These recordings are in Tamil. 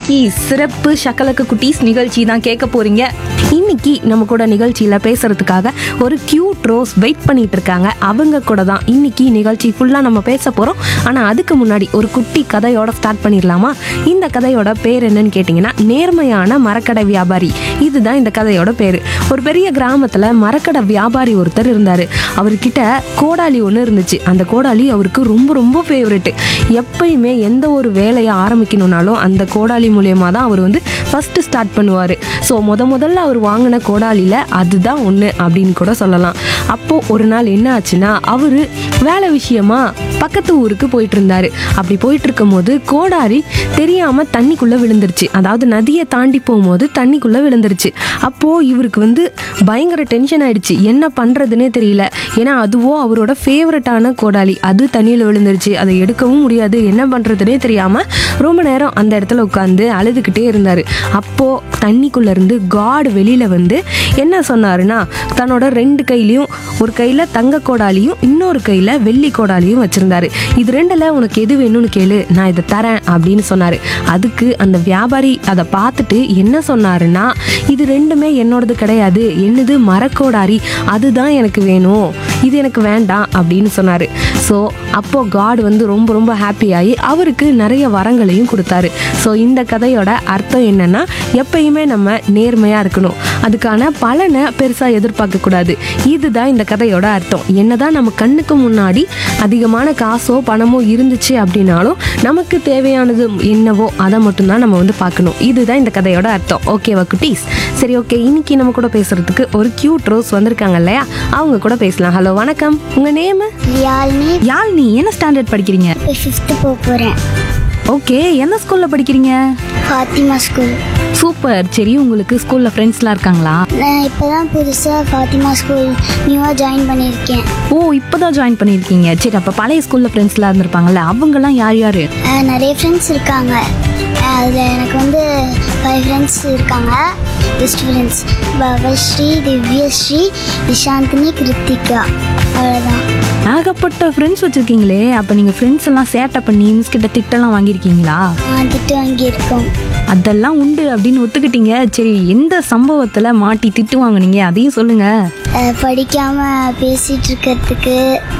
இன்னைக்கு சிறப்பு ஷக்கலக்கு குட்டீஸ் நிகழ்ச்சி தான் கேட்க போறீங்க இன்னைக்கு நம்ம கூட நிகழ்ச்சியில பேசுறதுக்காக ஒரு கியூட் ரோஸ் வெயிட் பண்ணிட்டு இருக்காங்க அவங்க கூட தான் இன்னைக்கு நிகழ்ச்சி ஃபுல்லா நம்ம பேச போறோம் ஆனா அதுக்கு முன்னாடி ஒரு குட்டி கதையோட ஸ்டார்ட் பண்ணிடலாமா இந்த கதையோட பேர் என்னன்னு கேட்டிங்கன்னா நேர்மையான மரக்கடை வியாபாரி இதுதான் இந்த கதையோட பேர் ஒரு பெரிய கிராமத்துல மரக்கடை வியாபாரி ஒருத்தர் இருந்தாரு அவர்கிட்ட கோடாலி ஒன்று இருந்துச்சு அந்த கோடாலி அவருக்கு ரொம்ப ரொம்ப ஃபேவரெட்டு எப்பயுமே எந்த ஒரு வேலையை ஆரம்பிக்கணும்னாலும் அந்த கோடாலி மூலியமா தான் அவர் வந்து ஃபர்ஸ்ட் ஸ்டார்ட் பண்ணுவார் ஸோ முத முதல்ல அவர் வாங்கின கோடாலியில் அதுதான் ஒன்று அப்படின்னு கூட சொல்லலாம் அப்போது ஒரு நாள் என்ன ஆச்சுன்னா அவர் வேலை விஷயமா பக்கத்து ஊருக்கு போயிட்டு இருந்தாரு அப்படி போயிட்டு இருக்கும்போது கோடாரி தெரியாம தண்ணிக்குள்ள விழுந்துருச்சு அதாவது நதியை தாண்டி போகும்போது தண்ணிக்குள்ள விழுந்துருச்சு அப்போ இவருக்கு வந்து பயங்கர டென்ஷன் ஆயிடுச்சு என்ன பண்றதுனே தெரியல ஏன்னா அதுவோ அவரோட ஃபேவரட்டான கோடாலி அது தண்ணியில் விழுந்துருச்சு அதை எடுக்கவும் முடியாது என்ன பண்றதுனே தெரியாம ரொம்ப நேரம் அந்த இடத்துல உட்காந்து அழுதுகிட்டே இருந்தாரு அப்போ தண்ணிக்குள்ள இருந்து காட் வெளியில வந்து என்ன சொன்னாருன்னா தன்னோட ரெண்டு கையிலையும் ஒரு கையில தங்க கோடாலியும் இன்னொரு கையில வெள்ளி கோடாலியும் வச்சிருந்தாரு இது ரெண்டுல உனக்கு எது வேணும்னு கேளு நான் இதை தரேன் அப்படின்னு சொன்னாரு அதுக்கு அந்த வியாபாரி அதை பார்த்துட்டு என்ன சொன்னாருன்னா இது ரெண்டுமே என்னோடது கிடையாது என்னது மரக்கோடாரி அதுதான் எனக்கு வேணும் இது எனக்கு வேண்டாம் அப்படின்னு சொன்னாரு ஸோ அப்போ காட் வந்து ரொம்ப ரொம்ப ஹாப்பியாகி அவருக்கு நிறைய வரங்களையும் கொடுத்தாரு ஸோ இந்த கதையோட அர்த்தம் என்னன்னா எப்பயுமே நம்ம நேர்மையாக இருக்கணும் அதுக்கான பலனை பெருசாக எதிர்பார்க்கக்கூடாது இதுதான் இந்த கதையோட அர்த்தம் என்னதான் நம்ம கண்ணுக்கு முன்னாடி அதிகமான காசோ பணமோ இருந்துச்சு அப்படின்னாலும் நமக்கு தேவையானது என்னவோ அதை மட்டும்தான் நம்ம வந்து பார்க்கணும் இதுதான் இந்த கதையோட அர்த்தம் ஓகேவா குட்டீஸ் சரி ஓகே இன்னைக்கு நம்ம கூட பேசுறதுக்கு ஒரு கியூட் ரோஸ் வந்திருக்காங்க இல்லையா அவங்க கூட பேசலாம் ஹலோ வணக்கம் உங்க நேம் யாழ்னி யாழ்னி என்ன ஸ்டாண்டர்ட் படிக்கிறீங்க இப்போ ஃபிஃப்த்து போக போகிறேன் ஓகே எந்த ஸ்கூல்ல படிக்கிறீங்க ஃபாத்திமா ஸ்கூல் சூப்பர் சரி உங்களுக்கு ஸ்கூல்ல ஃப்ரெண்ட்ஸ்லாம் இருக்காங்களா நான் இப்போ தான் புதுசாக ஃபாத்திமா ஸ்கூல் நியூவாக ஜாயின் பண்ணியிருக்கேன் ஓ இப்போதான் ஜாயின் பண்ணியிருக்கீங்க சரி அப்போ பழைய ஸ்கூல்ல ஃப்ரெண்ட்ஸ்லாம் இருந்திருப்பாங்கல்ல அவங்கெல்லாம் யார் யாரு அஹ் நிறைய ஃப்ரெண்ட்ஸ் இருக்காங்க அதில் எனக்கு வந்து ஃபைவ் ஃப்ரெண்ட்ஸ் இருக்காங்க பெஸ்ட் ஃப்ரெண்ட்ஸ் பவஸ்ரீ திவ்யஸ்ரீ நிஷாந்தினி கிருத்திகா அவ்வளோதான் ஏகப்பட்ட ஃப்ரெண்ட்ஸ் வச்சிருக்கீங்களே அப்போ நீங்க ஃப்ரெண்ட்ஸ் எல்லாம் சேட்டை பண்ணி மிஸ் கிட்ட திட்டெல்லாம் வாங்கியிருக்கீங்களா திட்டு வாங்கியிருக்கோம் அதெல்லாம் உண்டு அப்படின்னு ஒத்துக்கிட்டீங்க சரி எந்த சம்பவத்துல மாட்டி திட்டு வாங்குனீங்க அதையும் சொல்லுங்க அஹ் படிக்காமல் பேசிகிட்டு இருக்கிறதுக்கு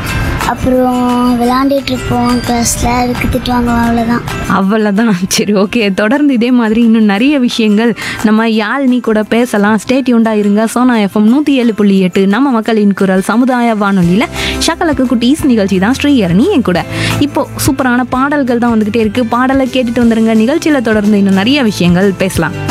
அப்புறம் விளாண்டுட்டு இருப்போம் கிளாஸில் அதுக்கு திட்டு வாங்குவோம் அவ்வளோதான் அவ்வளோதான் சரி ஓகே தொடர்ந்து இதே மாதிரி இன்னும் நிறைய விஷயங்கள் நம்ம யாழ்னி கூட பேசலாம் ஸ்டேட்யூண்டா இருங்க சோனா எஃப்எம் நூற்றி ஏழு புள்ளி எட்டு நம்ம மக்களின் குரல் சமுதாய வானொலியில் ஷக்கலக்கு குட்டீஸ் நிகழ்ச்சி தான் ஸ்ரீயரணி என் கூட இப்போ சூப்பரான பாடல்கள் தான் வந்துகிட்டே இருக்கு பாடலை கேட்டுட்டு வந்துருங்க நிகழ்ச்சியில் தொடர்ந்து இன்னும் நிறைய விஷயங்கள் பேசலாம்